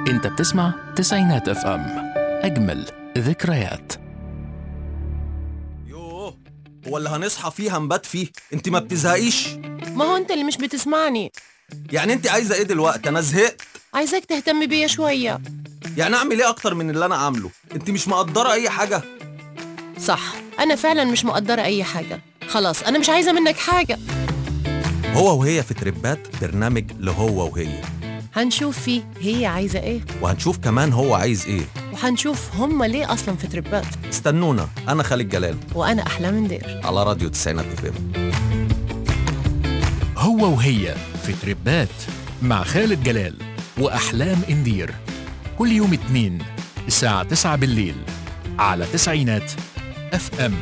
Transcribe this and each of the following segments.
انت بتسمع تسعينات اف ام اجمل ذكريات يوه هو اللي هنصحى فيه هنبات فيه انت ما بتزهقيش ما هو انت اللي مش بتسمعني يعني انت عايزه ايه دلوقتي انا زهقت عايزاك تهتم بيا شوية يعني اعمل ايه اكتر من اللي انا عامله انت مش مقدره اي حاجه صح أنا فعلا مش مقدرة أي حاجة خلاص أنا مش عايزة منك حاجة هو وهي في تربات برنامج لهو وهي هنشوف فيه هي عايزة إيه وهنشوف كمان هو عايز ايه وهنشوف هما ليه أصلا في تربات استنونا انا خالد جلال وأنا أحلام ندير على راديو تسعينات اف ام هو وهي في تربات مع خالد جلال وأحلام إندير كل يوم اتنين الساعة 9 بالليل على تسعينات اف ام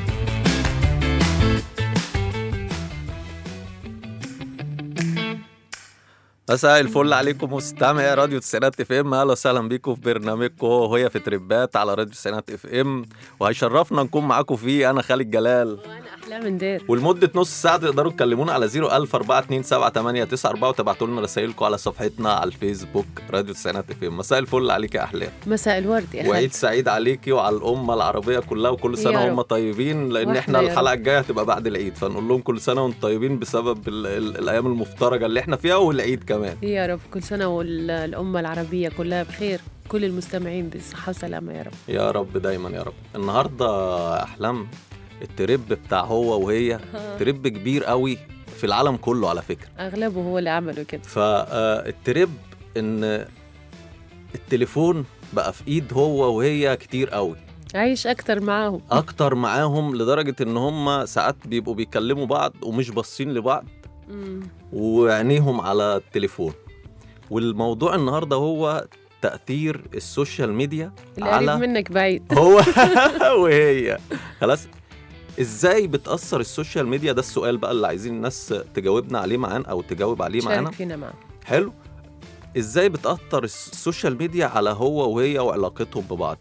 مساء الفل عليكم مستمعي راديو تسعينات اف ام اهلا وسهلا بيكم في برنامجكم هو وهي في تربات على راديو تسعينات اف ام وهيشرفنا نكون معاكم فيه انا خالد جلال وأنا أحلام ندير ولمدة نص ساعة تقدروا تكلمونا على 010427894 وتبعتوا لنا رسائلكم على صفحتنا على الفيسبوك راديو تسعينات اف ام مساء الفل عليك يا احلام مساء الورد يا وعيد خالد سعيد عليكي وعلى الأمة العربية كلها وكل سنة يا هم رب. طيبين لأن واحدة احنا يا رب. الحلقة الجاية هتبقى بعد العيد فنقول لهم كل سنة وانتم طيبين بسبب ال ال الأيام المفترجة اللي احنا فيها والعيد كمان يا رب كل سنة والأمة العربية كلها بخير كل المستمعين بصحة وسلامة يا رب يا رب دايما يا رب النهاردة يا أحلام الترب بتاع هو وهي ترب كبير قوي في العالم كله على فكرة أغلبه هو اللي عمله كده فالترب ان التليفون بقى في ايد هو وهي كتير قوي عايش أكتر معاهم اكتر معاهم لدرجه ان هم ساعات بيبقوا بيكلموا بعض ومش باصين لبعض مم. وعينيهم على التليفون والموضوع النهارده هو تاثير السوشيال ميديا القريب على منك بعيد هو وهي خلاص ازاي بتاثر السوشيال ميديا ده السؤال بقى اللي عايزين الناس تجاوبنا عليه معانا او تجاوب عليه معانا شارك فينا معاك حلو ازاي بتاثر السوشيال ميديا على هو وهي وعلاقتهم ببعض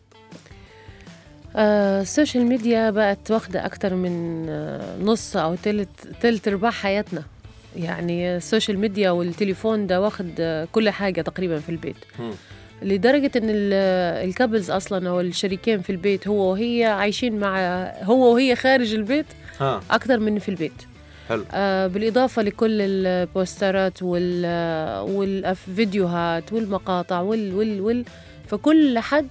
آه، السوشيال ميديا بقت واخدة أكتر من آه، نص أو تلت تلت أرباع حياتنا يعني السوشيال ميديا والتليفون ده واخد آه، كل حاجة تقريبا في البيت مم. لدرجة إن ال- الكابلز أصلا أو الشريكين في البيت هو وهي عايشين مع هو وهي خارج البيت ها أكتر من في البيت حلو آه، بالإضافة لكل البوسترات وال والفيديوهات والمقاطع وال وال وال فكل حد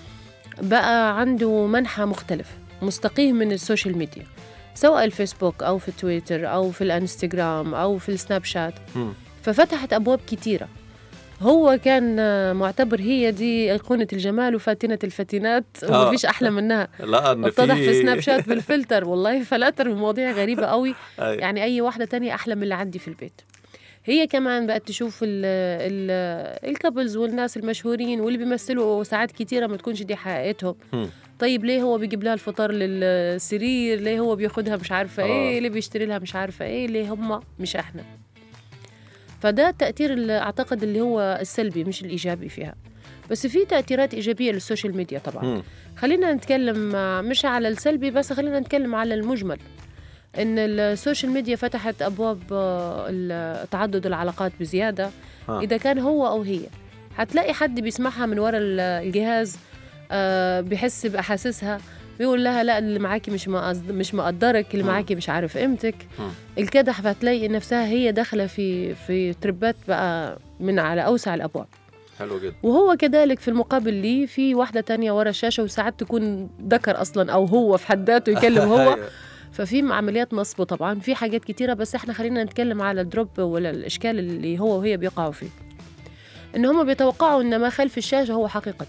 بقى عنده منحى مختلف مستقيه من السوشيال ميديا سواء الفيسبوك أو في تويتر أو في الانستغرام أو في السناب شات مم. ففتحت أبواب كتيرة هو كان آه، معتبر هي دي أيقونة الجمال وفاتنة الفتنات آه. ومفيش أحلى منها لا ان اتضح في سناب شات بالفلتر والله فلاتر بمواضيع غريبة قوي أيوة. يعني اي واحده تانية احلى من اللي عندي في البيت هي كمان بقت تشوف ال ال الكابلز والناس المشهورين واللي بيمثلوا ساعات كتيره ما تكونش دي حقيقتهم مم. طيب ليه هو بيجيب لها الفطار للسرير ليه هو بياخدها مش عارفه آه. ايه ليه بيشتري لها مش عارفه ايه ليه هم مش احنا فده التاثير اللي اعتقد اللي هو السلبي مش الايجابي فيها بس في تاثيرات ايجابيه للسوشيال ميديا طبعا مم. خلينا نتكلم آه، مش على السلبي بس خلينا نتكلم على المجمل ان السوشيال ميديا فتحت ابواب آه، ال- تعدد العلاقات بزياده ها. اذا كان هو او هي هتلاقي حد بيسمعها من ورا ال- الجهاز آه، بيحس باحاسيسها بيقول لها لا اللي معاكي مش مقصد مش مقدرك اللي مم. معاكي مش عارف قيمتك مم. الكدح فتلاقي نفسها هي داخله في في تربات بقى من على اوسع الابواب حلو جدا وهو كذلك في المقابل ليه في واحدة تانية ورا الشاشة وساعات تكون ذكر أصلا أو هو في حد ذاته يكلم هو أيوة. ففي عمليات نصب طبعا في حاجات كتيرة بس احنا خلينا نتكلم على الدروب ولا الإشكال اللي هو وهي بيقعوا فيه إن هم بيتوقعوا إن ما خلف الشاشة هو حقيقة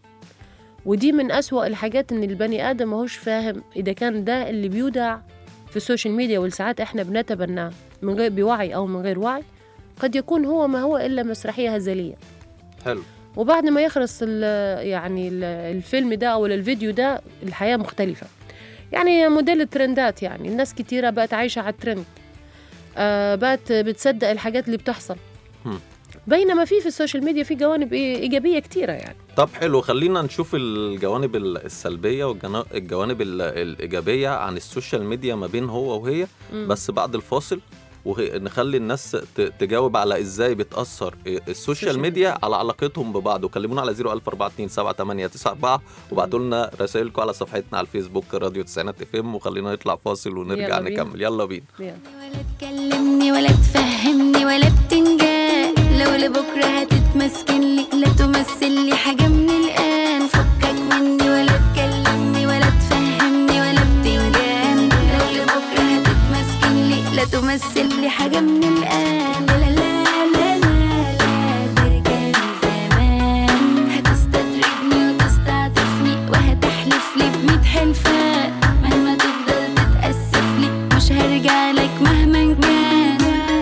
ودي من أسوأ الحاجات إن البني آدم ماهوش فاهم إذا كان ده اللي بيودع في السوشيال ميديا والساعات احنا بنتبناه من غير بوعي أو من غير وعي قد يكون هو ما هو إلا مسرحية هزلية حلو وبعد ما يخلص ال- يعني ال- الفيلم ده او الفيديو ده الحياه مختلفه يعني موديل الترندات يعني الناس كتيره بقت عايشه على الترند آه بقت بتصدق الحاجات اللي بتحصل هم. بينما في في السوشيال ميديا في جوانب إيه- ايجابيه كتيره يعني طب حلو خلينا نشوف الجوانب ال- السلبيه والجوانب ال- الايجابيه عن السوشيال ميديا ما بين هو وهي مم. بس بعد الفاصل ونخلي الناس ت- تجاوب على ازاي بتاثر السوشيال السوشيال ميديا على علاقتهم ببعض وكلمونا على 014278994 وابعتوا لنا رسائلكم على صفحتنا على الفيسبوك راديو تسعينات اف ام وخلينا نطلع فاصل ونرجع يلا بينا. نكمل يلا بينا يلا. ولا تكلمني ولا تفهمني ولا بتنجان لو لبكرة هتتمسكن لي لا تمثل لي حاجة من الآن فكك مني ولا تكلمني ولا تفهمني ولا بتنجان لو لبكرة هتتمسكن لي لا تمثل لي حاجة من الآن لا لا لا لا لا لا ده كان زمان هتستدرجني وتستعطفني وهتحلف لي بميت حلفان مهما تفضل تتأسف لي مش هرجع لك مهما كان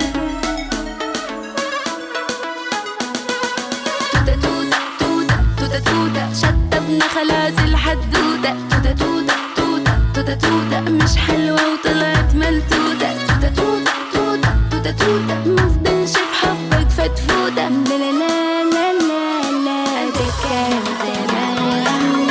توتة توتة توتة توتة توتة شطبنا خلاص الحدودة توتة توتة توتة توتة توتة مش حلوة وطلعت ملتوتة توتة توتة توتة توتة توتة مفضلش في حبك فتفوتة لا لا لا لا لا لا ده كان زمان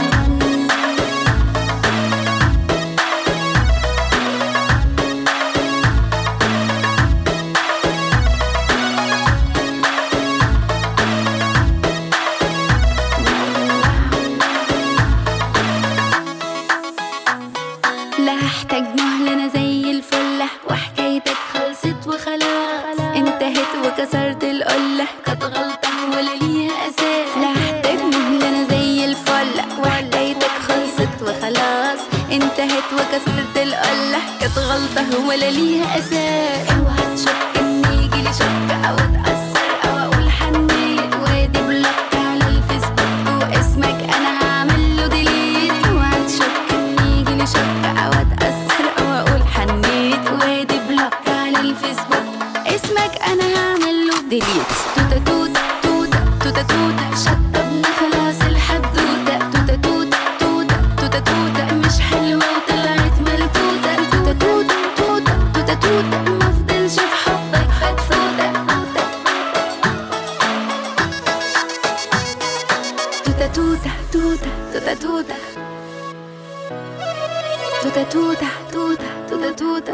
لا هحتاج مهلة انا زي الفلة وحكايتك خلصت وخلاص انتهت وكسرت القلة كانت غلطة ولا ليها اساس لا هحتاج مهلة انا زي الفلة وحكايتك خلصت وخلاص انتهت وكسرت القلة كانت غلطة ولا ليها اساس اوعى تشك ان يجيلي شك او اتأثر او اقول حنيت وادي بلوك على الفيسبوك واسمك انا هعمل له ديليت اوعى تشك ان يجيلي شك او اتأثر او اقول حنيت وادي بلوك على الفيسبوك اسمك انا هعمل له ديليت توتة توتة توتة توتة توتة شطبنا خلاص الحدوتة توتة توتة توتة توتة توتة مش حلوة وطلعت ملكوتة توتة توتة توتة توتة توتة مفضلش في حبك فتفوتة توتة توتة توتة توتة توتة توتة توتة توتة توتة توتة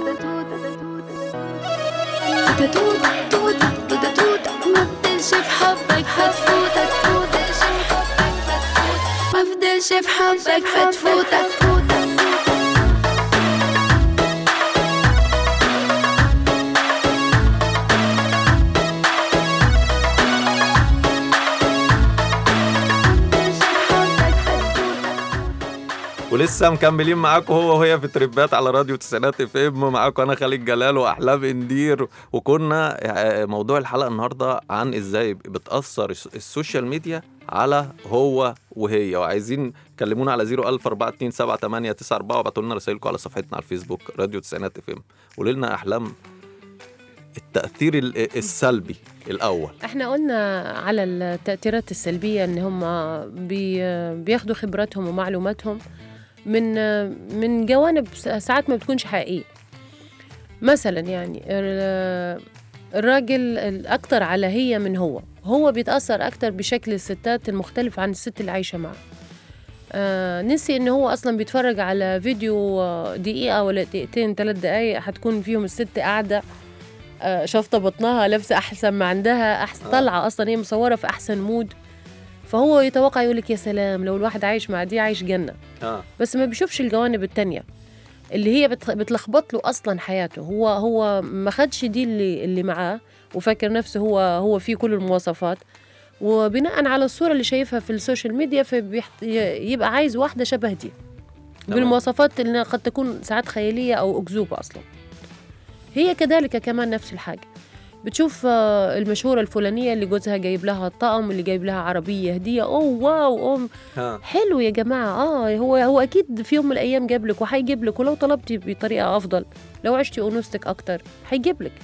توتة توتة توتة توتة توتة مفضلش في حبك فتفوتة مفضلش في حبك فتفوتة ولسه مكملين معاكم هو وهي في تريبات على راديو تسعينات اف ام معاكم انا خالد جلال واحلام اندير وكنا آه، موضوع الحلقه النهارده عن ازاي بتاثر الس- السوشيال ميديا على هو وهي وعايزين كلمونا على 014278894 وابعتوا لنا رسائلكم على صفحتنا على الفيسبوك راديو تسعينات اف ام قولوا لنا احلام التاثير ال- السلبي الاول احنا قلنا على التأثيرات السلبية ان هم بي بياخدوا خبراتهم ومعلوماتهم من من جوانب ساعات ما بتكونش حقيقية مثلا يعني ال- الراجل الأكتر على هي من هو هو بيتأثر أكتر بشكل الستات المختلف عن الست اللي عايشة معاه آه نسي ان هو اصلا بيتفرج على فيديو آه، دقيقة ولا دقيقتين ثلاث دقايق هتكون فيهم الست قاعدة آه، شافطه بطنها لابسه احسن ما عندها احسن آه. طالعه اصلا هي مصوره في احسن مود فهو يتوقع يقول لك يا سلام لو الواحد عايش مع دي عايش جنه اه بس ما بيشوفش الجوانب التانية اللي هي بتخ- بتلخبط له اصلا حياته هو هو ما خدش دي اللي اللي معاه وفاكر نفسه هو هو فيه كل المواصفات وبناء على الصوره اللي شايفها في السوشيال ميديا فيبقى عايز واحده شبه دي تمام. بالمواصفات اللي قد تكون ساعات خياليه او اكذوبه اصلا هي كذلك كمان نفس الحاجه بتشوف آه، المشهورة الفلانية اللي جوزها جايب لها الطقم اللي جايب لها عربية هدية أوه واو أوه ها حلو يا جماعة اه هو هو أكيد في يوم من الأيام جاب لك وهيجيب لك ولو طلبتي بطريقة أفضل لو عشتي أنوثتك أكتر هيجيب لك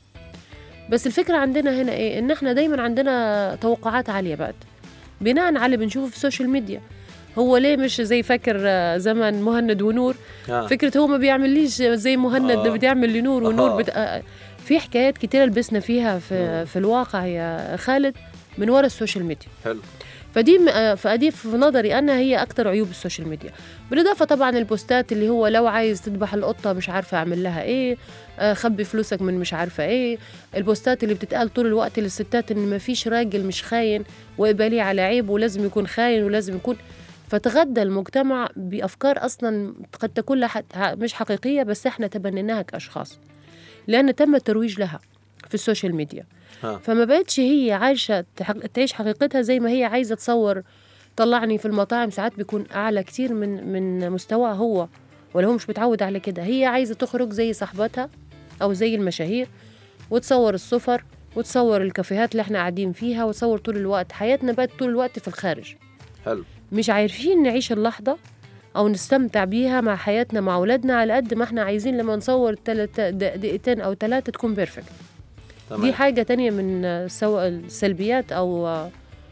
بس الفكرة عندنا هنا إيه إن إحنا دايما عندنا توقعات عالية بعد بناء على اللي بنشوفه في السوشيال ميديا هو ليه مش زي فاكر آه، زمن مهند ونور ها فكرة هو ما بيعمليش زي مهند آه. آه. بتعمل لنور ونور آه. بت... آه، في حكايات كتيرة لبسنا فيها في, مم. في الواقع يا خالد من ورا السوشيال ميديا حلو فدي م- آه، فدي في نظري انا هي اكثر عيوب السوشيال ميديا بالاضافه طبعا البوستات اللي هو لو عايز تذبح القطه مش عارفه اعمل لها ايه آه، خبي فلوسك من مش عارفه ايه البوستات اللي بتتقال طول الوقت للستات ان ما فيش راجل مش خاين واقباليه على عيب ولازم يكون خاين ولازم يكون فتغذى المجتمع بافكار اصلا قد تكون لها ح- مش حقيقيه بس احنا تبنيناها كاشخاص لان تم الترويج لها في السوشيال ميديا ها. فما بقتش هي عايشه تحق- تعيش حقيقتها زي ما هي عايزه تصور طلعني في المطاعم ساعات بيكون اعلى كتير من من مستواه هو ولا هو مش متعود على كده هي عايزه تخرج زي صاحبتها او زي المشاهير وتصور السفر وتصور الكافيهات اللي احنا قاعدين فيها وتصور طول الوقت حياتنا بقت طول الوقت في الخارج حلو مش عارفين نعيش اللحظة أو نستمتع بيها مع حياتنا مع أولادنا على قد ما احنا عايزين لما نصور تلت دق- دقيقتين أو ثلاثة تكون بيرفكت دي تمام حاجة تانية من آه، سواء السلبيات أو آه،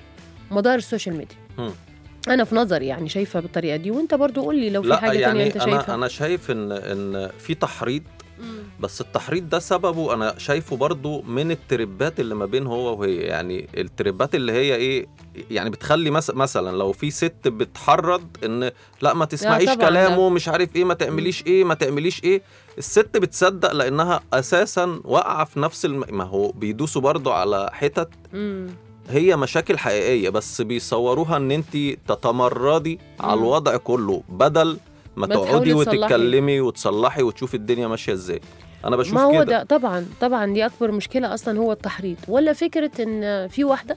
مدار السوشيال ميديا مم. أنا في نظري يعني شايفة بالطريقة دي وأنت برضو قول لي لو في لا حاجة تانية يعني أنت انا شايفها انا شايف ان ان في تحريض مم. بس التحريض ده سببه انا شايفه برضو من التربات اللي ما بين هو وهي يعني التربات اللي هي ايه يعني بتخلي مس مثلا لو في ست بتحرض ان لا ما تسمعيش طبعاً كلامه مش عارف ايه ما تعمليش ايه ما تعمليش ايه الست بتصدق لانها اساسا واقعه في نفس الم... ما هو بيدوسوا برضو على حتت مم. هي مشاكل حقيقيه بس بيصوروها ان انت تتمردي على مم. الوضع كله بدل ما ما تقعدي تحاولي تصلحي. وتتكلمي وتصلحي وتشوفي الدنيا ماشيه ازاي انا بشوف ما هو كده ده طبعا طبعا دي اكبر مشكله اصلا هو التحريض ولا فكره ان في واحده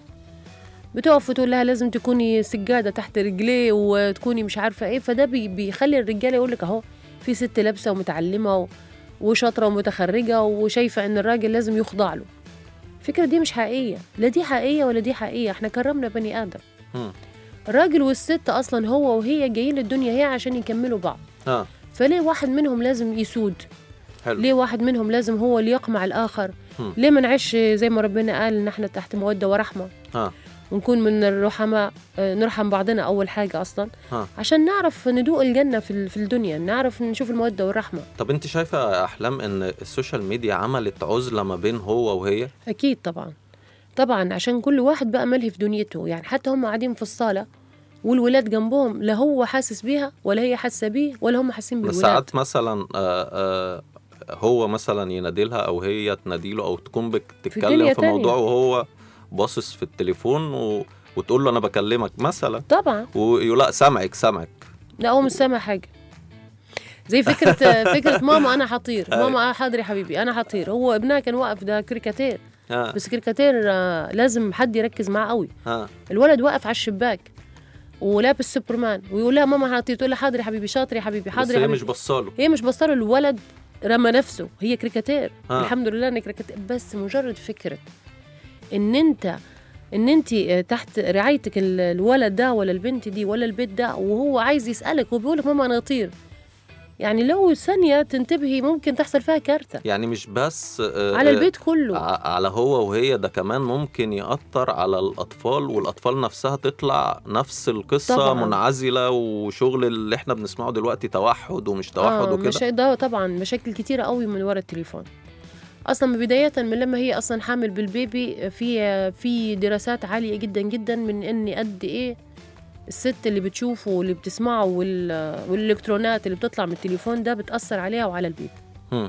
بتقف وتقول لها لازم تكوني سجاده تحت رجليه وتكوني مش عارفه ايه فده بي بيخلي الرجاله يقول لك اهو في ست لابسه ومتعلمه و- وشاطره ومتخرجه وشايفه ان الراجل لازم يخضع له الفكره دي مش حقيقيه لا دي حقيقيه ولا دي حقيقيه احنا كرمنا بني ادم مم. الراجل والست اصلا هو وهي جايين الدنيا هي عشان يكملوا بعض اه فليه واحد منهم لازم يسود حلو ليه واحد منهم لازم هو اللي يقمع الآخر هم. ليه ما نعيش زي ما ربنا قال إن احنا تحت مودة ورحمة ها ونكون من الرحماء آه، نرحم بعضنا أول حاجة أصلا ها عشان نعرف ندوق الجنة في ال- في الدنيا نعرف نشوف المودة والرحمة طب انت شايفه يا احلام ان السوشيال ميديا عملت عزله ما بين هو وهي أكيد طبعا طبعا عشان كل واحد بقى ملهي في دنيته يعني حتى هم قاعدين في الصالة والولاد جنبهم لا هو حاسس بيها ولا هي حاسة بيه ولا هم حاسين بس بالولاد ساعات مثلا آه آه هو مثلا يناديلها او هي تناديله او تكون الدنيا بتتكلم في, تانية. موضوع وهو باصص في التليفون و... وتقول له انا بكلمك مثلا طبعا ويقول لا سامعك سامعك لا هو مش سامع حاجه زي فكره فكره ماما انا حطير ماما آه حاضر يا حبيبي انا حطير هو ابنها كان واقف ده كريكاتير ها بس كريكاتير آه لازم حد يركز معاه قوي ها الولد واقف على الشباك ولابس سوبرمان ويقول لها ماما حطير تقول لها حاضر يا حبيبي شاطر يا حبيبي بس حاضر يا هي حبيبي مش بصاله هي مش بصاله الولد رمى نفسه هي كريكاتير آه. الحمد لله انك كريكاتير بس مجرد فكره ان انت ان انت تحت رعايتك ال- الولد ده ولا البنت دي ولا البيت ده وهو عايز يسالك وبيقول لك ماما انا اطير يعني لو ثانيه تنتبهي ممكن تحصل فيها كارثه يعني مش بس آه على آه، البيت كله ع- على هو وهي ده كمان ممكن يأثر على الأطفال والأطفال نفسها تطلع نفس القصة طبعاً. منعزلة وشغل اللي احنا بنسمعه دلوقتي توحد ومش توحد آه وكده مشا... ده طبعا مشاكل كتيرة قوي من ورا التليفون اصلا بداية من لما هي اصلا حامل بالبيبي في في دراسات عالية جدا جدا من ان قد ايه الست اللي بتشوفه واللي بتسمعه وال... والالكترونات اللي بتطلع من التليفون ده بتأثر عليها وعلى البيبي هم.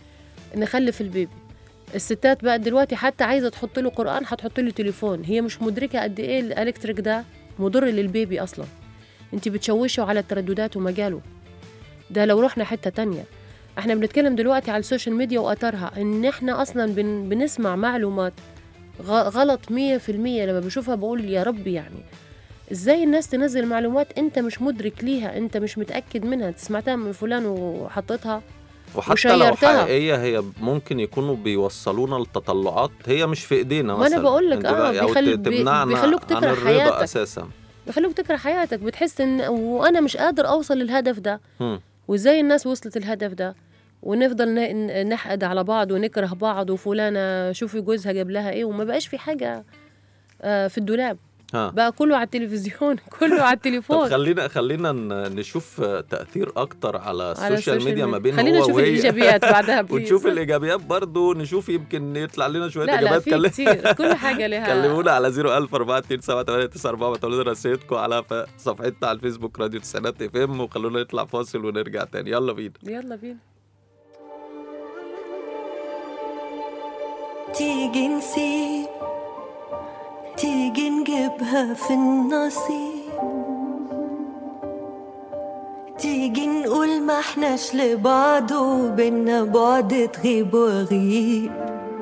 نخلف البيبي الستات بقى دلوقتي حتى عايزه تحط له قران هتحط له تليفون هي مش مدركه قد ايه الالكتريك ده مضر للبيبي اصلا انت بتشوشه على الترددات ومجاله ده لو رحنا حته تانية احنا بنتكلم دلوقتي على السوشيال ميديا واثرها ان احنا اصلا بن بنسمع معلومات غ- غلط مية في المية لما بشوفها بقول يا رب يعني ازاي الناس تنزل معلومات انت مش مدرك ليها انت مش متاكد منها انت سمعتها من فلان وحطيتها وحتى لو وشيرتها. حقيقية هي ممكن يكونوا بيوصلونا لتطلعات هي مش في ايدينا ما أنا مثلا بقول لك، انت آه، بقى- أو بيخلي- ت- بي- تمنعنا بيخلوك عن تكره الرضا حياتك. أساسا بيخلوك تكره حياتك بتحس ان وانا مش قادر اوصل للهدف ده هم. وازاي الناس وصلت الهدف ده ونفضل ن- ن- نحقد على بعض ونكره بعض وفلانة شوفي جوزها جاب لها ايه وما بقاش في حاجة آه، في الدولاب ها بقى كله على التلفزيون كله على طب التليفون خلينا خلينا ن- نشوف تاثير اكتر على على السوشيال ميديا ما بين خلينا هو نشوف وهي الايجابيات بعدها بليز. ونشوف الايجابيات برضو نشوف يمكن يطلع لنا شويه لا لا اجابات في كلم- كتير كل حاجه لها كلمونا على 01000 427 بتقولوا لنا رسائلكم على ف- صفحتنا على الفيسبوك راديو تسعينات اف ام وخلونا نطلع فاصل ونرجع تاني يلا بينا يلا بينا تيجي نسيب تيجي نجيبها في النصيب تيجي نقول ما احناش لبعض وبينا بعد تغيب وغيب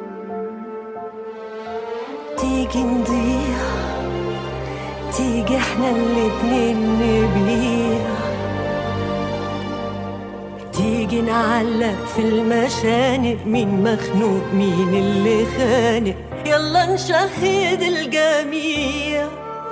تيجي نضيع تيجي احنا الاتنين نبيع تيجي نعلق في المشانق مين مخنوق مين اللي خانق يلا نشهد الجميع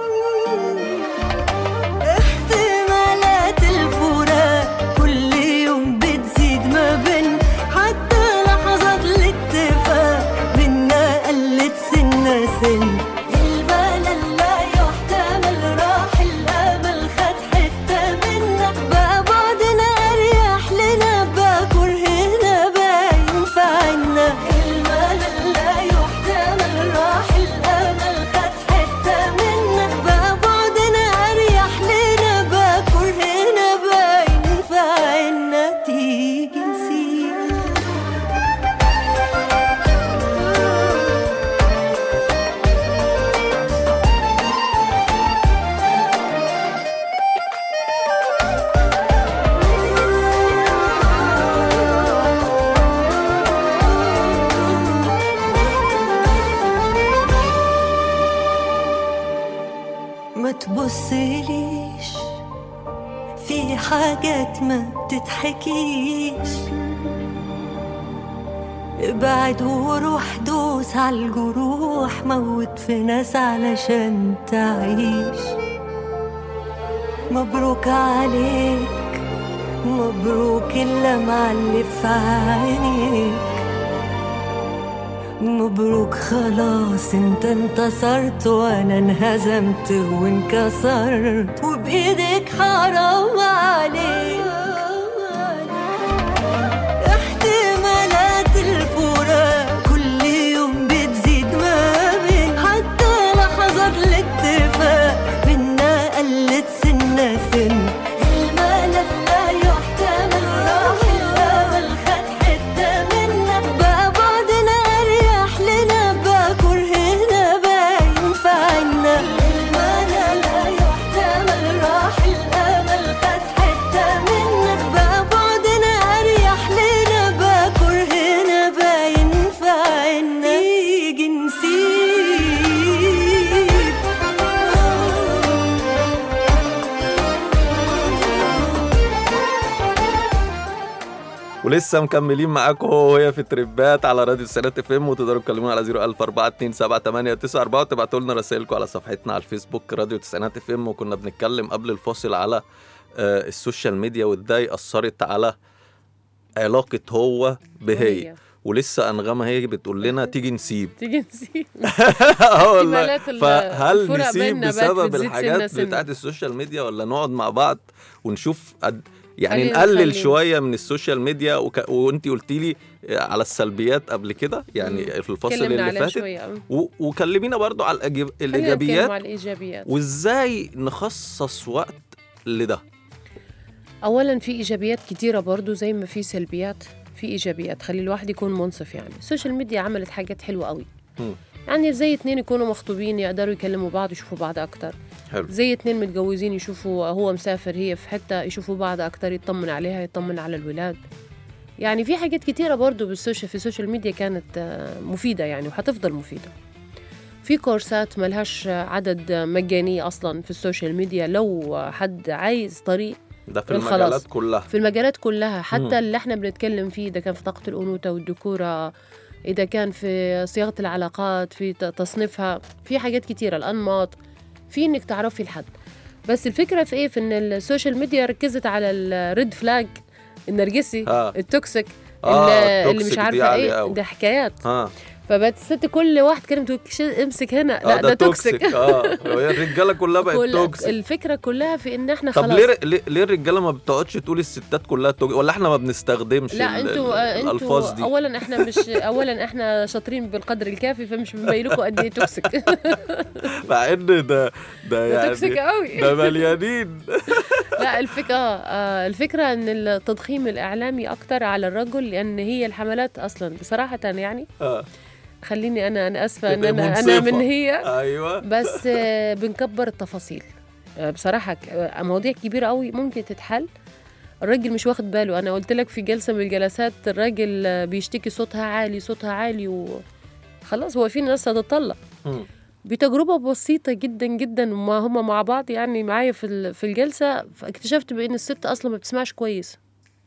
احتمالات الفراق كل يوم بتزيد ما بين حتى لحظات الاتفاق بينا قلت سنة سن الملل لا يحتمل راح الامل خد حتة منا بقى بعدنا اريح لنا بقى كرهنا باين في عنا الملل لا يحتمل راح الامل خد حتة منا بقى بعدنا اريح لنا بقى كرهنا باين في عنا تيجي نسيب ما تبصليش في حاجات ما بتتحكيش ابعد وروح دوس على الجروح موت في ناس علشان تعيش مبروك عليك مبروك اللي معلف عينيك مبروك خلاص انت انتصرت وانا انهزمت وانكسرت وبايدك حرام عليك احتمالات الفراق كل يوم بتزيد ما بين حتى لحظات الاتفاق بينا قلت سنة سن الملل لا يحتمل راح الامل خد حتة منا بقى بعدنا اريح لنا بقى كرهنا باين في عنا الملل لا يحتمل راح الامل خد حتة منا بقى بعدنا اريح لنا بقى كرهنا باين في عنا نيجي نسيب ولسه مكملين معاكم هو وهي في تريبات على راديو السنات اف ام وتقدروا تكلمونا على 010427894 وتبعتوا لنا رسائلكم على صفحتنا على الفيسبوك راديو التسعينات اف ام وكنا بنتكلم قبل الفاصل على آه، السوشيال ميديا وازاي اثرت على علاقه هو بهي وهي. ولسه انغامه هي بتقول لنا تيجي نسيب تيجي نسيب اه والله احتمالات ال- فهل الفرق نسيب بيننا بقت بسبب بتزيد الحاجات سنة سنة. بتاعت السوشيال ميديا ولا نقعد مع بعض ونشوف قد يعني خلينا نقلل نخلي- شويه من السوشيال ميديا وك... وانت قلتي لي على السلبيات قبل كده يعني في الفصل اتكلمنا اللي عليها فاتت شويه أم. و... وكلمينا برضو على الأجيب... خلينا نتكلم الايجابيات على الايجابيات وازاي نخصص وقت لده اولا في ايجابيات كتيره برضو زي ما في سلبيات في ايجابيات خلي الواحد يكون منصف يعني السوشيال ميديا عملت حاجات حلوه قوي مم. يعني زي اتنين يكونوا مخطوبين يقدروا يكلموا بعض يشوفوا بعض اكتر حلو زي اتنين متجوزين يشوفوا هو مسافر هي في حته يشوفوا بعض اكتر يطمن عليها يطمن على الولاد يعني في حاجات كتيره برضو بالسوشيال في السوشيال ميديا كانت آه، مفيده يعني وهتفضل مفيده في كورسات ملهاش عدد مجاني اصلا في السوشيال ميديا لو حد عايز طريق ده في خلاص. المجالات كلها في المجالات كلها حتى مم. اللي احنا بنتكلم فيه اذا كان في طاقه الانوثه والذكوره اذا كان في صياغه العلاقات في ت- تصنيفها في حاجات كتيره الانماط في انك تعرفي الحد بس الفكره في ايه في ان السوشيال ميديا ركزت على الريد فلاج النرجسي ها التوكسيك آه، اللي- اللي التوكسيك مش دي عارفه عالية ايه أوي. ده حكايات ها فبقت الست كل واحد كلمة تقول ش- امسك هنا لا آه، ده, توكسيك اه هي الرجاله كلها بقت كل توكسيك الفكرة كلها في ان احنا طب خلاص ليه ليه ليه الرجاله ما بتقعدش تقول الستات كلها توكسيك ولا احنا ما بنستخدمش لا ال- انتوا ال- آه، انتوا الالفاظ دي اولا احنا مش اولا احنا شاطرين بالقدر الكافي فمش بنبين لكم قد ايه توكسيك مع ان ده ده ده توكسيك يعني قوي ده مليانين لا الفكرة آه الفكرة ان التضخيم الاعلامي اكتر على الرجل لان هي الحملات اصلا بصراحة يعني آه. خليني انا انا اسفة ان تبقى انا انا منصفة. من هي ايوه بس آه، بنكبر التفاصيل آه، بصراحة ك- آه، مواضيع كبيرة قوي ممكن تتحل الراجل مش واخد باله انا قلت لك في جلسة من الجلسات الراجل آه، بيشتكي صوتها عالي صوتها عالي و خلاص هو في ناس هتطلق مم. بتجربة بسيطة جدا جدا وما هما مع بعض يعني معايا في ال- في الجلسة اكتشفت بان الست اصلا ما بتسمعش كويس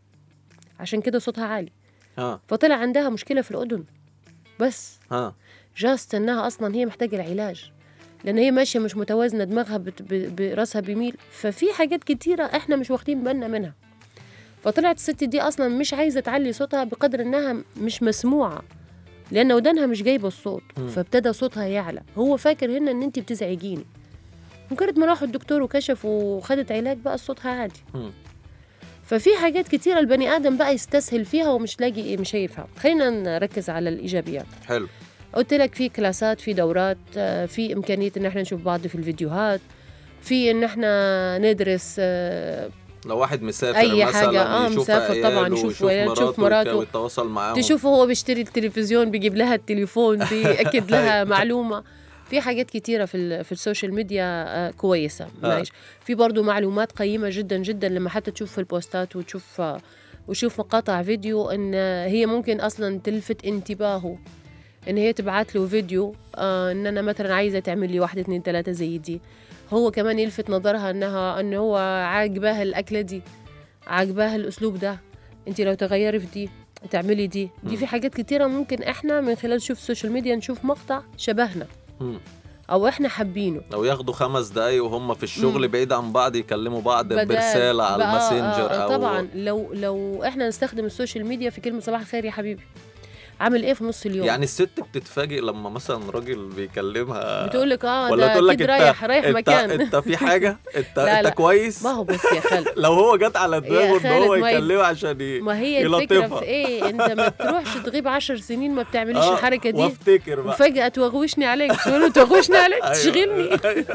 عشان كده صوتها عالي ها فطلع عندها مشكلة في الأذن بس ها جاست انها اصلا هي محتاجه العلاج لان هي ماشيه مش متوازنه دماغها بت... ب... براسها بيميل ففي حاجات كتيره احنا مش واخدين بالنا منها فطلعت الست دي اصلا مش عايزه تعلي صوتها بقدر انها مش مسموعه لان ودانها مش جايبه الصوت فابتدى صوتها يعلى هو فاكر هنا ان انت بتزعجيني مجرد ما راحوا الدكتور وكشف وخدت علاج بقى صوتها عادي مم. ففي حاجات كتيرة البني آدم بقى يستسهل فيها ومش لاقي مش هيفهم خلينا نركز على الإيجابيات حلو قلت لك في كلاسات في دورات آه، في امكانيه ان احنا نشوف بعض في الفيديوهات في ان احنا ندرس آه، لو واحد مسافر أي مثلا حاجة، آه، يشوف مسافر طبعاً، عياله يشوف ويشوف عياله، يشوف مراته مراته. ويتواصل معاهم تشوفه هو بيشتري التلفزيون بيجيب لها التليفون بيأكد لها معلومه في حاجات كتيرة في ال- في السوشيال ميديا آه، كويسة ماشي في برضو معلومات قيمة جدا جدا لما حتى تشوف في البوستات وتشوف آه، وتشوف مقاطع فيديو ان آه، هي ممكن اصلا تلفت انتباهه ان هي تبعت له فيديو آه ان انا مثلا عايزه تعمل لي واحد اتنين تلاته زي دي هو كمان يلفت نظرها انها ان هو عاجباها الاكله دي عاجباها الاسلوب ده انت لو تغيري في دي تعملي دي دي في حاجات كتيره ممكن احنا من خلال نشوف السوشيال ميديا نشوف مقطع شبهنا مم. او احنا حابينه لو ياخدوا خمس دقايق وهم في الشغل بعيد عن بعض يكلموا بعض بدال- برسالة على بقى- الماسنجر آه، أو طبعا لو لو احنا نستخدم السوشيال ميديا في كلمه صباح الخير يا حبيبي عامل ايه في نص اليوم يعني الست بتتفاجئ لما مثلا راجل بيكلمها بتقول لك اه ولا ده تقول لك اكيد انت رايح رايح انت, مكان انت في حاجة انت لا، انت لا. كويس ما هو بص يا خالد لو هو جت على دماغه ان خالد، هو ما ي- يكلمها عشان ي... ما هي الفكره يلطفها. في ايه انت ما تروحش تغيب عشر سنين ما بتعمليش آه، الحركه دي وافتكر بقى وفجأة توغوشني عليك تقول له توغوشني عليك أيوة. تشغلني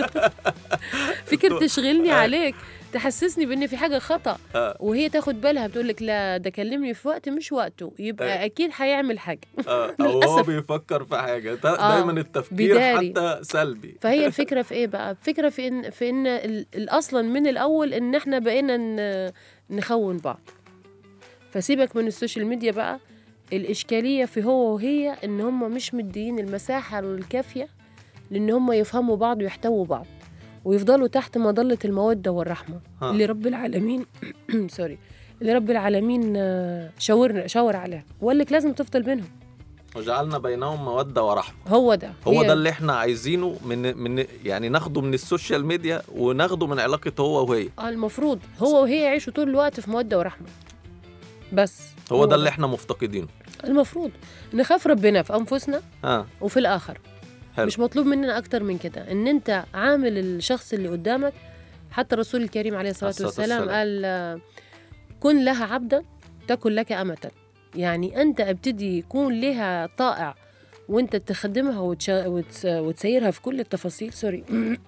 فكرة تشغلني عليك تحسسني بان في حاجه خطا آه. وهي تاخد بالها بتقول لك لا ده كلمني في وقت مش وقته يبقى أيوة. اكيد هيعمل حاجه آه، او هو للأسف. بيفكر في حاجة دا- آه، دايما التفكير بداري. حتى سلبي فهي الفكره في ايه بقى الفكره في ان في ان ال- الاصلا من الاول ان احنا بقينا ن- نخون بعض فسيبك من السوشيال ميديا بقى الاشكاليه في هو وهي ان هم مش مديين المساحه الكافيه لان هم يفهموا بعض ويحتووا بعض ويفضلوا تحت مظله الموده والرحمه ها. اللي رب العالمين سوري اللي رب العالمين آه، شاورنا شاور عليها وقال لك لازم تفضل بينهم وجعلنا بينهم مودة ورحمة هو ده هو هي- ده اللي احنا عايزينه من من يعني ناخده من السوشيال ميديا وناخده من علاقة هو وهي آه، المفروض هو وهي يعيشوا طول الوقت في موده ورحمه بس هو ده اللي احنا مفتقدينه المفروض نخاف ربنا في انفسنا ها وفي الاخر حلو. مش مطلوب مننا اكتر من كده ان انت عامل الشخص اللي قدامك حتى الرسول الكريم عليه الصلاه الصلاة والسلام والسلام. قال آه، كن لها عبدا تكن لك امه يعني انت ابتدي يكون لها طائع وانت تخدمها وتش... وتس... وتسيرها في كل التفاصيل سوري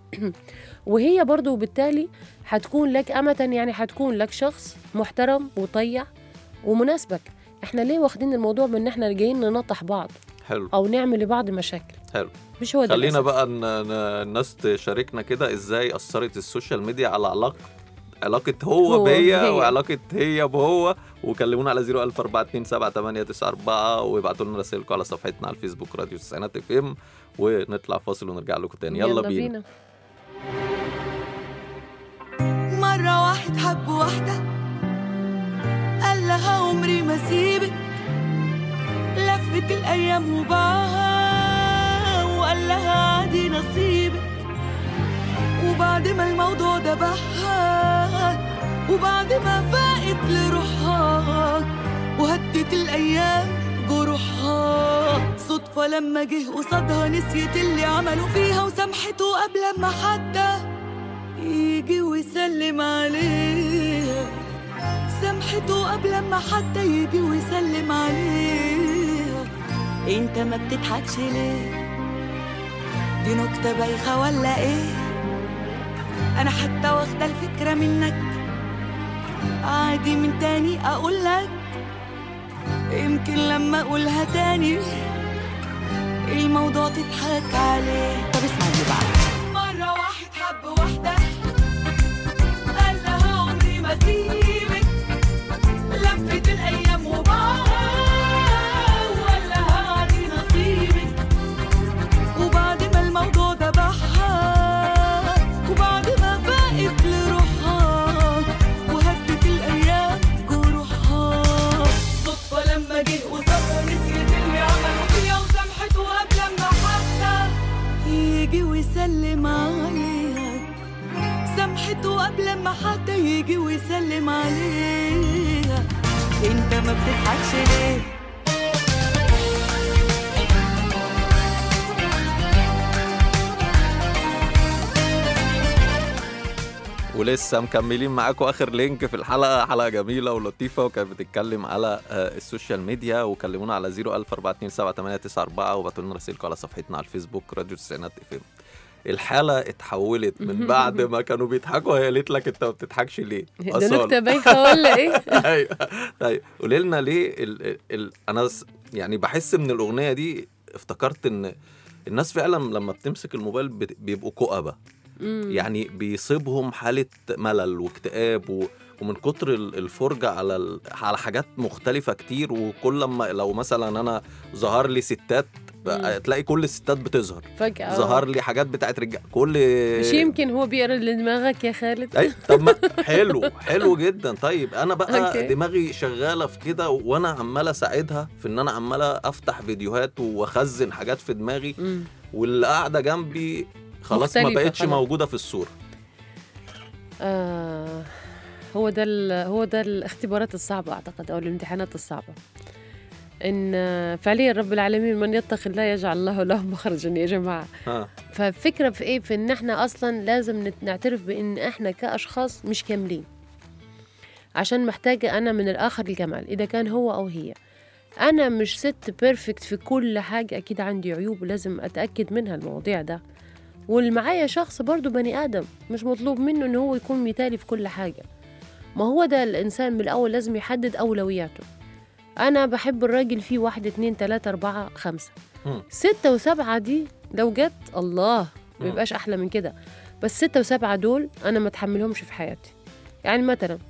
وهي برضو بالتالي حتكون لك أمة يعني حتكون لك شخص محترم وطيع ومناسبك احنا ليه واخدين الموضوع بان احنا جايين ننطح بعض حلو او نعمل لبعض مشاكل حلو مش هو ده خلينا الأساس. بقى ن- ن- الناس تشاركنا كده ازاي اثرت السوشيال ميديا على علاقة علاقة هو, هو بيا وهي. وعلاقة هي بهو وكلمونا على 014278994 وابعتوا لنا رسائلكم على صفحتنا على الفيسبوك راديو تسعينات اف ام ونطلع فاصل ونرجع لكم تاني يلا, بينا. مرة واحد حب واحدة قال لها عمري ما سيبك لفت الأيام وباعها وقال لها عادي نصيبك وبعد ما الموضوع ده بحها وبعد ما فاقت لروحها وهدت الأيام جروحها صدفة صدفة لما جه قصادها نسيت اللي عملوا فيها وسامحته قبل ما حتى يجي ويسلم عليها سامحته قبل ما حتى يجي ويسلم عليها انت ما بتضحكش ليه دي نكتة بايخة ولا ايه انا حتى واخدة الفكرة منك عادي من تاني اقول لك يمكن لما اقولها تاني الموضوع تضحك عليه طب اسمع دي بقى مرة واحد حب واحدة قال لها عمري ما سيبك لفت الأيام وبعها وقال لها عادي نصيبك وبعد ما الموضوع ده بحها وبعد ما بقت لروحها وهدت الأيام جروحها صدفة لما جه وصفها نسيت اللي عملوا فيها وسامحته قبل ما حتى يجي ويسلم عليها سامحته قبل ما حتى يجي ويسلم عليها انت ما بتضحكش ليه ولسه مكملين معاكم اخر لينك في الحلقه حلقه جميله ولطيفه وكانت بتتكلم على آه، السوشيال ميديا وكلمونا على 004278994 وبعتوا لنا رسائلكم على صفحتنا على الفيسبوك راديو التسعينات اف ام الحاله اتحولت من بعد ما كانوا بيضحكوا هي قالت لك انت ما بتضحكش ليه ده أصالة. نكتة بايخة ولا ايه؟ ايوه طيب قولي لنا ليه ال... ال... ال... انا س- يعني بحس من الاغنيه دي افتكرت ان الناس فعلا لما بتمسك الموبايل بت- بيبقوا كؤبه مم. يعني بيصيبهم حاله ملل واكتئاب و... ومن كتر ال- الفرجه على ال... على حاجات مختلفه كتير وكل لما لو مثلا انا ظهر لي ستات مم. تلاقي كل الستات بتظهر فجأة ظهر لي حاجات بتاعت رجال كل مش يمكن هو بيقرا اللي دماغك يا خالد اي طب ما حلو حلو جدا طيب انا بقى أوكي. دماغي شغاله في كده وانا عمال اساعدها في ان انا عمال افتح فيديوهات واخزن حاجات في دماغي مم. واللي قاعده جنبي خلاص ما مختلفة بقتش خلاص. موجوده في الصوره آه هو ده ال- هو ده الاختبارات الصعبة أعتقد أو الامتحانات الصعبة إن آه، فعليا رب العالمين من يتق الله يجعل الله له مخرجا يا جماعة ها فالفكرة في إيه؟ في إن إحنا أصلا لازم نت- نعترف بإن إحنا كأشخاص مش كاملين عشان محتاجة أنا من الآخر الكمال إذا كان هو أو هي أنا مش ست بيرفكت في كل حاجة أكيد عندي عيوب ولازم أتأكد منها المواضيع ده واللي معايا شخص برضو بني آدم مش مطلوب منه إن هو يكون مثالي في كل حاجة ما هو ده الإنسان من الأول لازم يحدد أولوياته أنا بحب الراجل فيه واحد اتنين تلاتة أربعة خمسة مم. ستة وسبعة دي لو جت الله ما مم. يبقاش أحلى من كده بس ستة وسبعة دول أنا ما أتحملهمش في حياتي يعني مثلا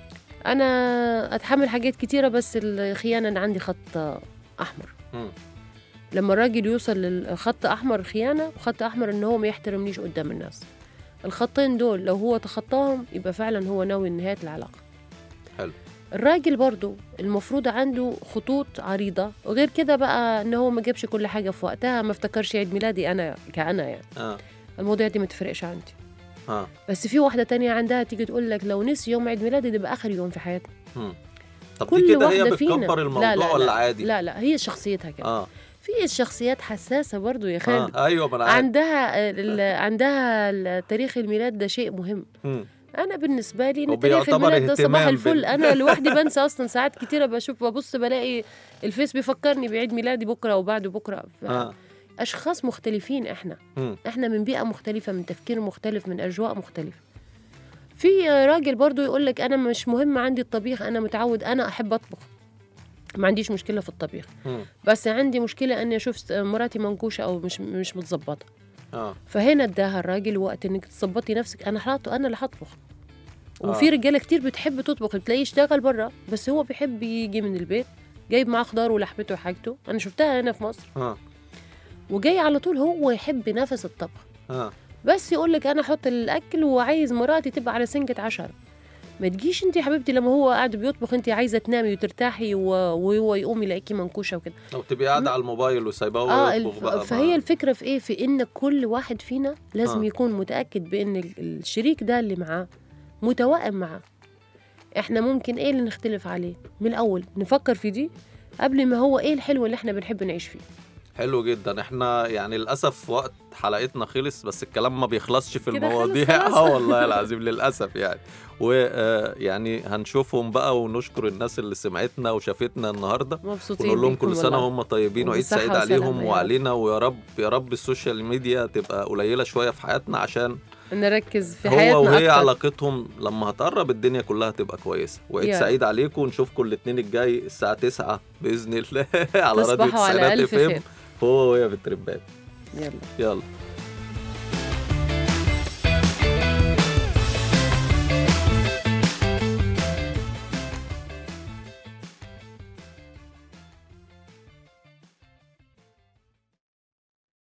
أنا أتحمل حاجات كتيرة بس الخيانة أنا عندي خط أحمر مم. لما الراجل يوصل للخط احمر خيانه وخط احمر ان هو ما يحترمنيش قدام الناس الخطين دول لو هو تخطاهم يبقى فعلا هو ناوي نهايه العلاقه حلو. الراجل برضو المفروض عنده خطوط عريضة وغير كده بقى ان هو ما جابش كل حاجة في وقتها ما افتكرش عيد ميلادي انا كأنا يعني اه المواضيع دي ما تفرقش عندي اه بس في واحدة تانية عندها تيجي تقول لك لو نسي يوم عيد ميلادي ده بقى اخر يوم في حياتنا مم. طب كل دي كده هي واحدة فينا بتكبر الموضوع لا لا ولا لا عادي لا لا هي شخصيتها كده اه في الشخصيات حساسة برضو يا خالد اه ايوه ما انا عارف عندها ال- عندها ال- تاريخ الميلاد ده شيء مهم مم. انا بالنسبه لي هو ان تاريخ بيعتبر الميلاد ده صباح اهتمام الفل بال- انا لوحدي بنسى اصلا ساعات كتيره بشوف ببص بلاقي الفيس بيفكرني بعيد ميلادي بكره وبعده بكره ف- اه اشخاص مختلفين احنا مم. احنا من بيئه مختلفه من تفكير مختلف من اجواء مختلفه في راجل برضو يقول لك انا مش مهم عندي الطبيخ انا متعود انا احب اطبخ ما عنديش مشكله في الطبيخ مم. بس عندي مشكله اني اشوف س- مراتي منكوشه او مش مش متظبطه اه فهنا اداها الراجل وقت انك تظبطي نفسك انا حاط انا اللي هطبخ آه. وفي رجاله كتير بتحب تطبخ بتلاقيه يشتغل بره بس هو بيحب يجي من البيت جايب معاه خضار ولحمته وحاجته انا شفتها هنا في مصر اه وجاي على طول هو يحب نفس الطبخ اه بس يقول لك انا احط الاكل وعايز مراتي تبقى على سنجة عشرة ما تجيش انت يا حبيبتي لما هو قاعد بيطبخ انت عايزه تنامي وترتاحي و- وهو يقوم يلاقيكي منكوشه وكده او تبقي قاعده على الموبايل وسايباه اه يطبخ الف... بقى فهي الفكره في ايه في ان كل واحد فينا لازم آه. آه. يكون متاكد بان ال- الشريك ده اللي معاه متوائم معاه احنا ممكن ايه اللي نختلف عليه من الاول نفكر في دي قبل ما هو ايه الحلو اللي احنا بنحب نعيش فيه حلو جدا احنا يعني للاسف وقت حلقتنا خلص بس الكلام ما بيخلصش في كده خلص المواضيع خلاص. اه والله العظيم للاسف يعني ويعني هنشوفهم بقى ونشكر الناس اللي سمعتنا وشافتنا النهارده مبسوطين ونقول لهم بيكم كل سنه والله. وهم طيبين وعيد وبالصحة سعيد والسلامة عليهم يا رب. وعلينا ويا رب يا رب السوشيال ميديا تبقى قليله شويه في حياتنا عشان نركز في هو حياتنا وهي أكتر. علاقتهم لما هتقرب الدنيا كلها تبقى كويسه وعيد يا رب. سعيد عليكم ونشوفكم الاثنين الجاي الساعه 9 باذن الله على راديو تصبحوا على التسعينات ألف اف ام خير هو وهي في التربات يلا يلا